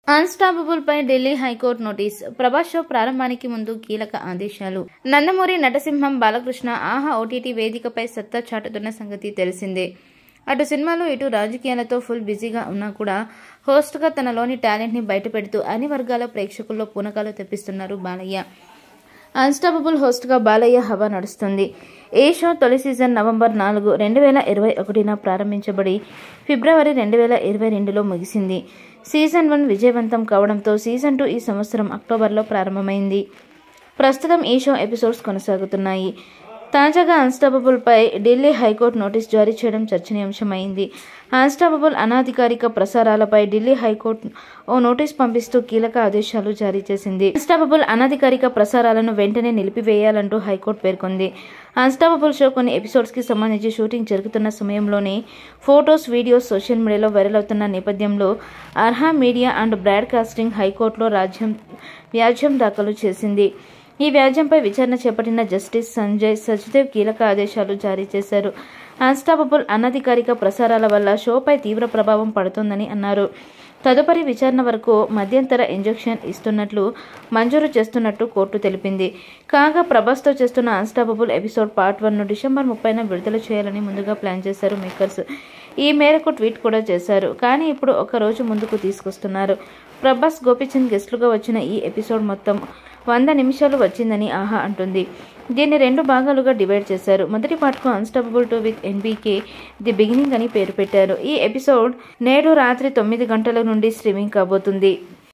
unstoppable పై Delhi high court notice Prabhas show ప్రారంభానికి ముందు కీలక ఆదేశాలు నందమూరి నటసింహం బాలకృష్ణ ఆహా ఓటీటీ వేదికపై సత్తా చాటుతున్న సంగతి తెలిసిందే అటు సినిమాలు ఇటు రాజకీయాలతో ఫుల్ బిజీగా ఉన్నా కూడా హోస్ట్గా తనలోని టాలెంట్ని బయటపెడుతూ అన్ని వర్గాల ప్రేక్షకుల్లో పూనకాలు తెప్పిస్తున్నారు బాలయ్య అన్స్టాపబుల్ హోస్ట్గా బాలయ్య హవా నడుస్తుంది ఈ షో తొలి సీజన్ నవంబర్ నాలుగు రెండు వేల ఇరవై ఒకటిన ప్రారంభించబడి ఫిబ్రవరి రెండు వేల ఇరవై రెండులో ముగిసింది సీజన్ వన్ విజయవంతం కావడంతో సీజన్ టూ ఈ సంవత్సరం అక్టోబర్లో ప్రారంభమైంది ప్రస్తుతం ఈ షో ఎపిసోడ్స్ కొనసాగుతున్నాయి తాజాగా అన్స్టాపబుల్ పై ఢిల్లీ హైకోర్టు నోటీస్ జారీ చేయడం చర్చనీయాంశమైంది అన్స్టాపబుల్ అనాధికారిక ప్రసారాలపై ఢిల్లీ హైకోర్టు ఓ నోటీస్ పంపిస్తూ కీలక ఆదేశాలు జారీ చేసింది అన్స్టాపబుల్ అనాధికారిక ప్రసారాలను వెంటనే నిలిపివేయాలంటూ హైకోర్టు పేర్కొంది అన్స్టాపబుల్ షో కొన్ని ఎపిసోడ్స్ కి సంబంధించి షూటింగ్ జరుగుతున్న సమయంలోనే ఫొటోస్ వీడియోస్ సోషల్ మీడియాలో వైరల్ అవుతున్న నేపథ్యంలో అర్హా మీడియా అండ్ బ్రాడ్కాస్టింగ్ హైకోర్టులో రాజ్యం వ్యాజ్యం దాఖలు చేసింది ఈ వ్యాజ్యంపై విచారణ చేపట్టిన జస్టిస్ సంజయ్ సచ్దేవ్ కీలక ఆదేశాలు జారీ చేశారు అన్స్టాపబుల్ అనధికారిక ప్రసారాల వల్ల షోపై తీవ్ర ప్రభావం పడుతోందని అన్నారు తదుపరి విచారణ వరకు మధ్యంతర ఇంజెక్షన్ ఇస్తున్నట్లు మంజూరు చేస్తున్నట్టు కోర్టు తెలిపింది కాగా ప్రభాస్తో చేస్తున్న అన్స్టాపబుల్ ఎపిసోడ్ పార్ట్ వన్ను డిసెంబర్ ముప్పైన విడుదల చేయాలని ముందుగా ప్లాన్ చేశారు మేకర్స్ ఈ మేరకు ట్వీట్ కూడా చేశారు కానీ ఇప్పుడు ఒక రోజు ముందుకు తీసుకొస్తున్నారు ప్రభాస్ గోపిచంద్ గెస్టులుగా వచ్చిన ఈ ఎపిసోడ్ మొత్తం వంద నిమిషాలు వచ్చిందని ఆహా అంటుంది దీన్ని రెండు భాగాలుగా డివైడ్ చేశారు మొదటి పార్ట్కు unstoppable two with NBK the beginning అని పేరు పెట్టారు ఈ ఎపిసోడ్ నేడు రాత్రి తొమ్మిది గంటల నుండి స్ట్రీమింగ్ కాబోతుంది